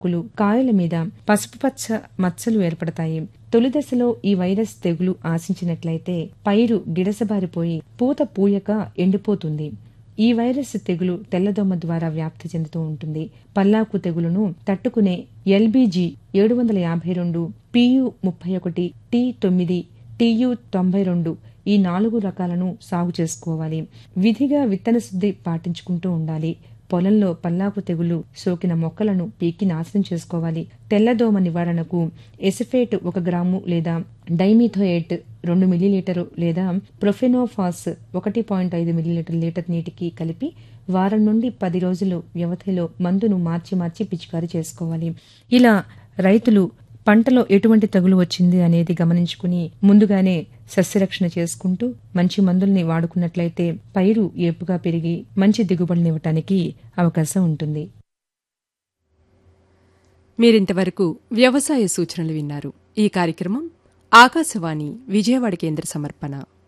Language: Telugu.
ఆకులు కాయల మీద పసుపుపచ్చ మచ్చలు ఏర్పడతాయి తొలి దశలో ఈ వైరస్ తెగులు ఆశించినట్లయితే పైరు గిడసబారిపోయి పూత పూయక ఎండిపోతుంది ఈ వైరస్ తెగులు తెల్లదోమ ద్వారా వ్యాప్తి చెందుతూ ఉంటుంది పల్లాకు తెగులును తట్టుకునే ఎల్బీజీ ఏడు వందల యాభై రెండు పియు ముప్పై ఒకటి టి తొమ్మిది టియు తొంభై రెండు ఈ నాలుగు రకాలను సాగు చేసుకోవాలి విధిగా విత్తన శుద్ధి పాటించుకుంటూ ఉండాలి పొలంలో పల్లాకు తెగులు సోకిన మొక్కలను పీకి నాశనం చేసుకోవాలి తెల్లదోమ నివారణకు ఎసిఫేట్ ఒక గ్రాము లేదా డైమిథోయేట్ రెండు మిల్లీలీటరు లేదా ప్రొఫెనోఫాస్ ఒకటి పాయింట్ ఐదు మిల్లీలీటర్ లీటర్ నీటికి కలిపి వారం నుండి పది రోజులు వ్యవధిలో మందును మార్చి మార్చి పిచికారీ చేసుకోవాలి ఇలా రైతులు పంటలో ఎటువంటి తగులు వచ్చింది అనేది గమనించుకుని ముందుగానే సస్యరక్షణ చేసుకుంటూ మంచి మందుల్ని వాడుకున్నట్లయితే పైరు ఏపుగా పెరిగి మంచి దిగుబడినివ్వటానికి అవకాశం ఉంటుంది మీరింతవరకు వ్యవసాయ సూచనలు విన్నారు ఈ కార్యక్రమం ఆకాశవాణి విజయవాడ కేంద్ర సమర్పణ